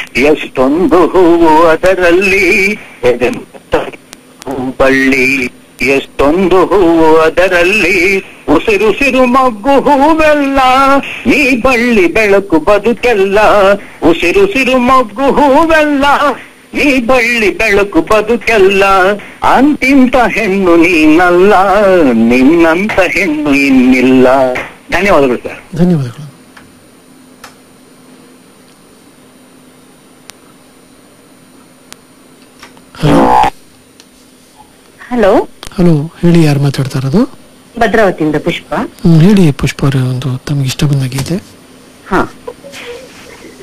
ಎಷ್ಟೊಂದು ಹೂವು ಅದರಲ್ಲಿ ಎದೆ ಬಳ್ಳಿ ಎಷ್ಟೊಂದು ಹೂವು ಅದರಲ್ಲಿ ಉಸಿರುಸಿರು ಮಗ್ಗು ಹೂವೆಲ್ಲ ನೀ ಬಳ್ಳಿ ಬೆಳಕು ಬದುಕೆಲ್ಲ ಉಸಿರುಸಿರು ಮಗ್ಗು ಹೂವೆಲ್ಲ ನೀ ಬಳ್ಳಿ ಬೆಳಕು ಬದುಕೆಲ್ಲ ಅಂತಿಂತ ಹೆಣ್ಣು ನೀನಲ್ಲ ನಿನ್ನಂತ ಹೆಣ್ಣು ಇನ್ನಿಲ್ಲ ಧನ್ಯವಾದಗಳು ಸರ್ ಧನ್ಯವಾದಗಳು ಹಲೋ ಹಲೋ ಹಲೋ ಹೇಳಿ ಯಾರು ಮಾತಾಡ್ತಾ ಇರೋದು ಭದ್ರಾವತಿಯಿಂದ ಪುಷ್ಪ ಹ್ಮ್, ಹೇಳಿ ಪುಷ್ಪ ಅವರೇ ಒಂದು ತಮಗೆ ಇಷ್ಟ ಬಂದ ಗೀತೆ ಹಾ